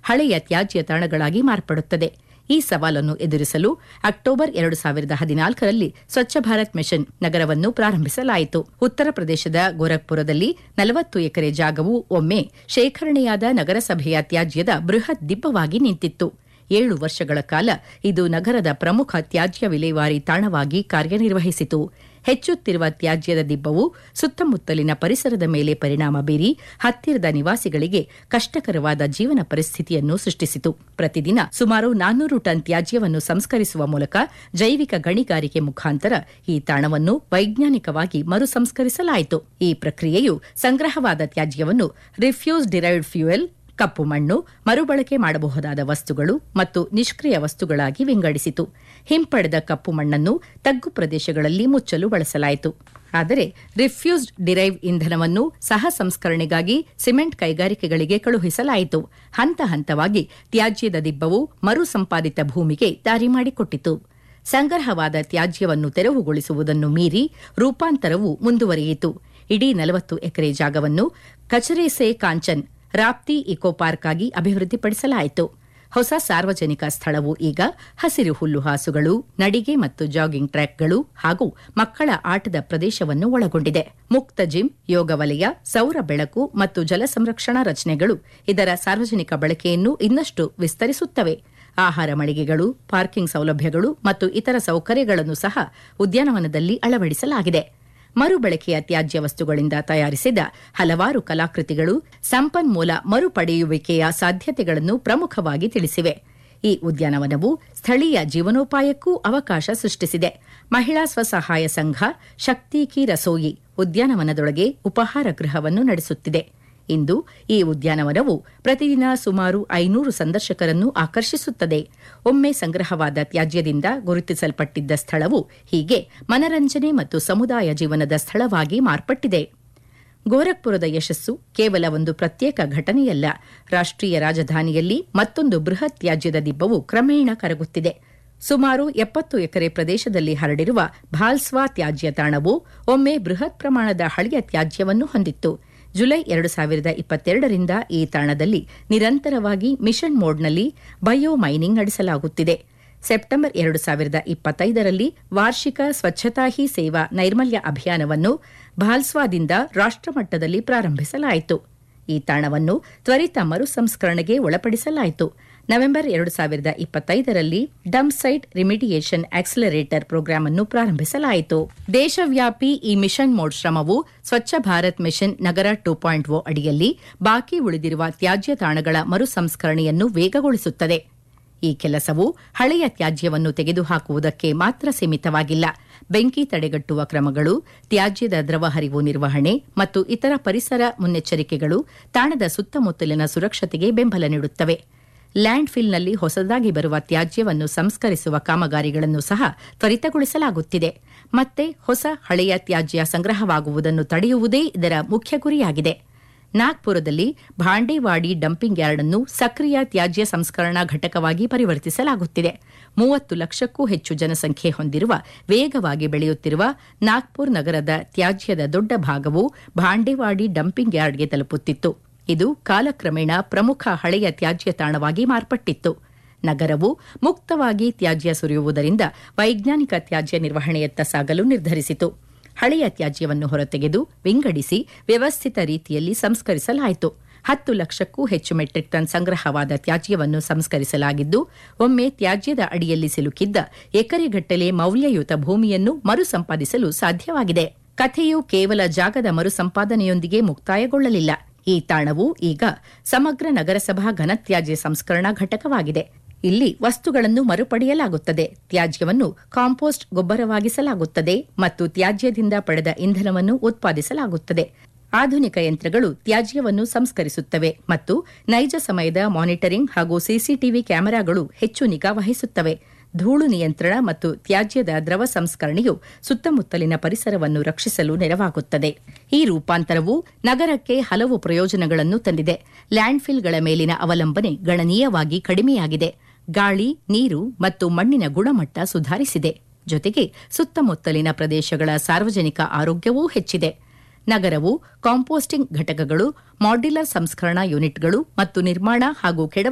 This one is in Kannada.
ಹಳೆಯ ತ್ಯಾಜ್ಯ ತಾಣಗಳಾಗಿ ಮಾರ್ಪಡುತ್ತದೆ ಈ ಸವಾಲನ್ನು ಎದುರಿಸಲು ಅಕ್ಟೋಬರ್ ಎರಡು ಸಾವಿರದ ಹದಿನಾಲ್ಕರಲ್ಲಿ ಸ್ವಚ್ಛ ಭಾರತ್ ಮಿಷನ್ ನಗರವನ್ನು ಪ್ರಾರಂಭಿಸಲಾಯಿತು ಉತ್ತರ ಪ್ರದೇಶದ ಗೋರಖ್ಪುರದಲ್ಲಿ ನಲವತ್ತು ಎಕರೆ ಜಾಗವು ಒಮ್ಮೆ ಶೇಖರಣೆಯಾದ ನಗರಸಭೆಯ ತ್ಯಾಜ್ಯದ ಬೃಹತ್ ದಿಬ್ಬವಾಗಿ ನಿಂತಿತ್ತು ಏಳು ವರ್ಷಗಳ ಕಾಲ ಇದು ನಗರದ ಪ್ರಮುಖ ತ್ಯಾಜ್ಯ ವಿಲೇವಾರಿ ತಾಣವಾಗಿ ಕಾರ್ಯನಿರ್ವಹಿಸಿತು ಹೆಚ್ಚುತ್ತಿರುವ ತ್ಯಾಜ್ಯದ ದಿಬ್ಬವು ಸುತ್ತಮುತ್ತಲಿನ ಪರಿಸರದ ಮೇಲೆ ಪರಿಣಾಮ ಬೀರಿ ಹತ್ತಿರದ ನಿವಾಸಿಗಳಿಗೆ ಕಷ್ಟಕರವಾದ ಜೀವನ ಪರಿಸ್ಥಿತಿಯನ್ನು ಸೃಷ್ಟಿಸಿತು ಪ್ರತಿದಿನ ಸುಮಾರು ನಾನ್ನೂರು ಟನ್ ತ್ಯಾಜ್ಯವನ್ನು ಸಂಸ್ಕರಿಸುವ ಮೂಲಕ ಜೈವಿಕ ಗಣಿಗಾರಿಕೆ ಮುಖಾಂತರ ಈ ತಾಣವನ್ನು ವೈಜ್ಞಾನಿಕವಾಗಿ ಮರುಸಂಸ್ಕರಿಸಲಾಯಿತು ಈ ಪ್ರಕ್ರಿಯೆಯು ಸಂಗ್ರಹವಾದ ತ್ಯಾಜ್ಯವನ್ನು ರಿಫ್ಯೂಸ್ ಡಿರೈವ್ಡ್ ಫ್ಯೂಯಲ್ ಕಪ್ಪು ಮಣ್ಣು ಮರುಬಳಕೆ ಮಾಡಬಹುದಾದ ವಸ್ತುಗಳು ಮತ್ತು ನಿಷ್ಕ್ರಿಯ ವಸ್ತುಗಳಾಗಿ ವಿಂಗಡಿಸಿತು ಹಿಂಪಡೆದ ಕಪ್ಪು ಮಣ್ಣನ್ನು ತಗ್ಗು ಪ್ರದೇಶಗಳಲ್ಲಿ ಮುಚ್ಚಲು ಬಳಸಲಾಯಿತು ಆದರೆ ರಿಫ್ಯೂಸ್ಡ್ ಡಿರೈವ್ ಇಂಧನವನ್ನು ಸಹ ಸಂಸ್ಕರಣೆಗಾಗಿ ಸಿಮೆಂಟ್ ಕೈಗಾರಿಕೆಗಳಿಗೆ ಕಳುಹಿಸಲಾಯಿತು ಹಂತ ಹಂತವಾಗಿ ತ್ಯಾಜ್ಯದ ದಿಬ್ಬವು ಮರು ಸಂಪಾದಿತ ಭೂಮಿಗೆ ದಾರಿ ಮಾಡಿಕೊಟ್ಟಿತು ಸಂಗ್ರಹವಾದ ತ್ಯಾಜ್ಯವನ್ನು ತೆರವುಗೊಳಿಸುವುದನ್ನು ಮೀರಿ ರೂಪಾಂತರವು ಮುಂದುವರಿಯಿತು ಇಡೀ ನಲವತ್ತು ಎಕರೆ ಜಾಗವನ್ನು ಕಚರೆ ಸೇ ಕಾಂಚನ್ ರಾಪ್ತಿ ಇಕೋ ಪಾರ್ಕ್ ಆಗಿ ಅಭಿವೃದ್ಧಿಪಡಿಸಲಾಯಿತು ಹೊಸ ಸಾರ್ವಜನಿಕ ಸ್ಥಳವು ಈಗ ಹಸಿರು ಹುಲ್ಲುಹಾಸುಗಳು ನಡಿಗೆ ಮತ್ತು ಜಾಗಿಂಗ್ ಟ್ರ್ಯಾಕ್ಗಳು ಹಾಗೂ ಮಕ್ಕಳ ಆಟದ ಪ್ರದೇಶವನ್ನು ಒಳಗೊಂಡಿದೆ ಮುಕ್ತ ಜಿಮ್ ಯೋಗ ವಲಯ ಸೌರ ಬೆಳಕು ಮತ್ತು ಜಲ ಸಂರಕ್ಷಣಾ ರಚನೆಗಳು ಇದರ ಸಾರ್ವಜನಿಕ ಬಳಕೆಯನ್ನು ಇನ್ನಷ್ಟು ವಿಸ್ತರಿಸುತ್ತವೆ ಆಹಾರ ಮಳಿಗೆಗಳು ಪಾರ್ಕಿಂಗ್ ಸೌಲಭ್ಯಗಳು ಮತ್ತು ಇತರ ಸೌಕರ್ಯಗಳನ್ನು ಸಹ ಉದ್ಯಾನವನದಲ್ಲಿ ಅಳವಡಿಸಲಾಗಿದೆ ಮರುಬಳಕೆಯ ತ್ಯಾಜ್ಯ ವಸ್ತುಗಳಿಂದ ತಯಾರಿಸಿದ ಹಲವಾರು ಕಲಾಕೃತಿಗಳು ಸಂಪನ್ಮೂಲ ಮರುಪಡೆಯುವಿಕೆಯ ಸಾಧ್ಯತೆಗಳನ್ನು ಪ್ರಮುಖವಾಗಿ ತಿಳಿಸಿವೆ ಈ ಉದ್ಯಾನವನವು ಸ್ಥಳೀಯ ಜೀವನೋಪಾಯಕ್ಕೂ ಅವಕಾಶ ಸೃಷ್ಟಿಸಿದೆ ಮಹಿಳಾ ಸ್ವಸಹಾಯ ಸಂಘ ಶಕ್ತಿ ಕಿ ರಸೋಯಿ ಉದ್ಯಾನವನದೊಳಗೆ ಉಪಹಾರ ಗೃಹವನ್ನು ನಡೆಸುತ್ತಿದೆ ಇಂದು ಈ ಉದ್ಯಾನವನವು ಪ್ರತಿದಿನ ಸುಮಾರು ಐನೂರು ಸಂದರ್ಶಕರನ್ನು ಆಕರ್ಷಿಸುತ್ತದೆ ಒಮ್ಮೆ ಸಂಗ್ರಹವಾದ ತ್ಯಾಜ್ಯದಿಂದ ಗುರುತಿಸಲ್ಪಟ್ಟಿದ್ದ ಸ್ಥಳವು ಹೀಗೆ ಮನರಂಜನೆ ಮತ್ತು ಸಮುದಾಯ ಜೀವನದ ಸ್ಥಳವಾಗಿ ಮಾರ್ಪಟ್ಟಿದೆ ಗೋರಖ್ಪುರದ ಯಶಸ್ಸು ಕೇವಲ ಒಂದು ಪ್ರತ್ಯೇಕ ಘಟನೆಯಲ್ಲ ರಾಷ್ಟ್ರೀಯ ರಾಜಧಾನಿಯಲ್ಲಿ ಮತ್ತೊಂದು ಬೃಹತ್ ತ್ಯಾಜ್ಯದ ದಿಬ್ಬವು ಕ್ರಮೇಣ ಕರಗುತ್ತಿದೆ ಸುಮಾರು ಎಪ್ಪತ್ತು ಎಕರೆ ಪ್ರದೇಶದಲ್ಲಿ ಹರಡಿರುವ ಭಾಲ್ಸ್ವಾ ತ್ಯಾಜ್ಯ ತಾಣವು ಒಮ್ಮೆ ಬೃಹತ್ ಪ್ರಮಾಣದ ಹಳೆಯ ತ್ಯಾಜ್ಯವನ್ನು ಹೊಂದಿತ್ತು ಜುಲೈ ಎರಡು ಸಾವಿರದ ಇಪ್ಪತ್ತೆರಡರಿಂದ ಈ ತಾಣದಲ್ಲಿ ನಿರಂತರವಾಗಿ ಮಿಷನ್ ಮೋಡ್ನಲ್ಲಿ ಬಯೋ ಮೈನಿಂಗ್ ನಡೆಸಲಾಗುತ್ತಿದೆ ಸೆಪ್ಟೆಂಬರ್ ಎರಡು ಸಾವಿರದ ಇಪ್ಪತ್ತೈದರಲ್ಲಿ ವಾರ್ಷಿಕ ಸ್ವಚ್ಛತಾ ಹಿ ಸೇವಾ ನೈರ್ಮಲ್ಯ ಅಭಿಯಾನವನ್ನು ಭಾಲ್ಸ್ವಾದಿಂದ ರಾಷ್ಟ್ರಮಟ್ಟದಲ್ಲಿ ಪ್ರಾರಂಭಿಸಲಾಯಿತು ಈ ತಾಣವನ್ನು ತ್ವರಿತ ಮರುಸಂಸ್ಕರಣೆಗೆ ಒಳಪಡಿಸಲಾಯಿತು ನವೆಂಬರ್ ಎರಡು ಸಾವಿರದ ಇಪ್ಪತ್ತೈದರಲ್ಲಿ dump site remediation accelerator programme ಅನ್ನು ಪ್ರಾರಂಭಿಸಲಾಯಿತು ದೇಶವ್ಯಾಪಿ ಈ ಮಿಷನ್ ಮೋಡ್ ಶ್ರಮವು ಸ್ವಚ್ಛ ಭಾರತ್ ಮಿಷನ್ ನಗರ ಟೂ ಪಾಯಿಂಟ್ ಓ ಅಡಿಯಲ್ಲಿ ಬಾಕಿ ಉಳಿದಿರುವ ತ್ಯಾಜ್ಯ ತಾಣಗಳ ಮರುಸಂಸ್ಕರಣೆಯನ್ನು ವೇಗಗೊಳಿಸುತ್ತದೆ ಈ ಕೆಲಸವು ಹಳೆಯ ತ್ಯಾಜ್ಯವನ್ನು ತೆಗೆದುಹಾಕುವುದಕ್ಕೆ ಮಾತ್ರ ಸೀಮಿತವಾಗಿಲ್ಲ ಬೆಂಕಿ ತಡೆಗಟ್ಟುವ ಕ್ರಮಗಳು ತ್ಯಾಜ್ಯದ ದ್ರವ ಹರಿವು ನಿರ್ವಹಣೆ ಮತ್ತು ಇತರ ಪರಿಸರ ಮುನ್ನೆಚ್ಚರಿಕೆಗಳು ತಾಣದ ಸುತ್ತಮುತ್ತಲಿನ ಸುರಕ್ಷತೆಗೆ ಬೆಂಬಲ ನೀಡುತ್ತವೆ ಲ್ಯಾಂಡ್ ಫಿಲ್ನಲ್ಲಿ ಹೊಸದಾಗಿ ಬರುವ ತ್ಯಾಜ್ಯವನ್ನು ಸಂಸ್ಕರಿಸುವ ಕಾಮಗಾರಿಗಳನ್ನು ಸಹ ತ್ವರಿತಗೊಳಿಸಲಾಗುತ್ತಿದೆ ಮತ್ತೆ ಹೊಸ ಹಳೆಯ ತ್ಯಾಜ್ಯ ಸಂಗ್ರಹವಾಗುವುದನ್ನು ತಡೆಯುವುದೇ ಇದರ ಮುಖ್ಯ ಗುರಿಯಾಗಿದೆ ನಾಗ್ಪುರದಲ್ಲಿ ಭಾಂಡೇವಾಡಿ ಡಂಪಿಂಗ್ ಯಾರ್ಡ್ ಅನ್ನು ಸಕ್ರಿಯ ತ್ಯಾಜ್ಯ ಸಂಸ್ಕರಣಾ ಘಟಕವಾಗಿ ಪರಿವರ್ತಿಸಲಾಗುತ್ತಿದೆ ಮೂವತ್ತು ಲಕ್ಷಕ್ಕೂ ಹೆಚ್ಚು ಜನಸಂಖ್ಯೆ ಹೊಂದಿರುವ ವೇಗವಾಗಿ ಬೆಳೆಯುತ್ತಿರುವ ನಾಗ್ಪುರ್ ನಗರದ ತ್ಯಾಜ್ಯದ ದೊಡ್ಡ ಭಾಗವು ಭಾಂಡೇವಾಡಿ ಡಂಪಿಂಗ್ ಯಾರ್ಡ್ಗೆ ತಲುಪುತ್ತಿತ್ತು ಇದು ಕಾಲಕ್ರಮೇಣ ಪ್ರಮುಖ ಹಳೆಯ ತ್ಯಾಜ್ಯ ತಾಣವಾಗಿ ಮಾರ್ಪಟ್ಟಿತ್ತು ನಗರವು ಮುಕ್ತವಾಗಿ ತ್ಯಾಜ್ಯ ಸುರಿಯುವುದರಿಂದ ವೈಜ್ಞಾನಿಕ ತ್ಯಾಜ್ಯ ನಿರ್ವಹಣೆಯತ್ತ ಸಾಗಲು ನಿರ್ಧರಿಸಿತು ಹಳೆಯ ತ್ಯಾಜ್ಯವನ್ನು ಹೊರತೆಗೆದು ವಿಂಗಡಿಸಿ ವ್ಯವಸ್ಥಿತ ರೀತಿಯಲ್ಲಿ ಸಂಸ್ಕರಿಸಲಾಯಿತು ಹತ್ತು ಲಕ್ಷಕ್ಕೂ ಹೆಚ್ಚು ಮೆಟ್ರಿಕ್ ಟನ್ ಸಂಗ್ರಹವಾದ ತ್ಯಾಜ್ಯವನ್ನು ಸಂಸ್ಕರಿಸಲಾಗಿದ್ದು ಒಮ್ಮೆ ತ್ಯಾಜ್ಯದ ಅಡಿಯಲ್ಲಿ ಸಿಲುಕಿದ್ದ ಎಕರೆಗಟ್ಟಲೆ ಮೌಲ್ಯಯುತ ಭೂಮಿಯನ್ನು ಮರುಸಂಪಾದಿಸಲು ಸಾಧ್ಯವಾಗಿದೆ ಕಥೆಯು ಕೇವಲ ಜಾಗದ ಮರುಸಂಪಾದನೆಯೊಂದಿಗೆ ಮುಕ್ತಾಯಗೊಳ್ಳಲಿಲ್ಲ ಈ ತಾಣವು ಈಗ ಸಮಗ್ರ ನಗರಸಭಾ ಘನತ್ಯಾಜ್ಯ ಸಂಸ್ಕರಣಾ ಘಟಕವಾಗಿದೆ ಇಲ್ಲಿ ವಸ್ತುಗಳನ್ನು ಮರುಪಡೆಯಲಾಗುತ್ತದೆ ತ್ಯಾಜ್ಯವನ್ನು ಕಾಂಪೋಸ್ಟ್ ಗೊಬ್ಬರವಾಗಿಸಲಾಗುತ್ತದೆ ಮತ್ತು ತ್ಯಾಜ್ಯದಿಂದ ಪಡೆದ ಇಂಧನವನ್ನು ಉತ್ಪಾದಿಸಲಾಗುತ್ತದೆ ಆಧುನಿಕ ಯಂತ್ರಗಳು ತ್ಯಾಜ್ಯವನ್ನು ಸಂಸ್ಕರಿಸುತ್ತವೆ ಮತ್ತು ನೈಜ ಸಮಯದ ಮಾನಿಟರಿಂಗ್ ಹಾಗೂ ಸಿಸಿಟಿವಿ ಕ್ಯಾಮೆರಾಗಳು ಹೆಚ್ಚು ನಿಗಾ ವಹಿಸುತ್ತವೆ ಧೂಳು ನಿಯಂತ್ರಣ ಮತ್ತು ತ್ಯಾಜ್ಯದ ದ್ರವ ಸಂಸ್ಕರಣೆಯು ಸುತ್ತಮುತ್ತಲಿನ ಪರಿಸರವನ್ನು ರಕ್ಷಿಸಲು ನೆರವಾಗುತ್ತದೆ ಈ ರೂಪಾಂತರವು ನಗರಕ್ಕೆ ಹಲವು ಪ್ರಯೋಜನಗಳನ್ನು ತಂದಿದೆ ಲ್ಯಾಂಡ್ಫಿಲ್ಗಳ ಮೇಲಿನ ಅವಲಂಬನೆ ಗಣನೀಯವಾಗಿ ಕಡಿಮೆಯಾಗಿದೆ ಗಾಳಿ ನೀರು ಮತ್ತು ಮಣ್ಣಿನ ಗುಣಮಟ್ಟ ಸುಧಾರಿಸಿದೆ ಜೊತೆಗೆ ಸುತ್ತಮುತ್ತಲಿನ ಪ್ರದೇಶಗಳ ಸಾರ್ವಜನಿಕ ಆರೋಗ್ಯವೂ ಹೆಚ್ಚಿದೆ ನಗರವು ಕಾಂಪೋಸ್ಟಿಂಗ್ ಘಟಕಗಳು ಮಾಡ್ಯುಲರ್ ಸಂಸ್ಕರಣಾ ಯೂನಿಟ್ಗಳು ಮತ್ತು ನಿರ್ಮಾಣ ಹಾಗೂ ಕೆಡವ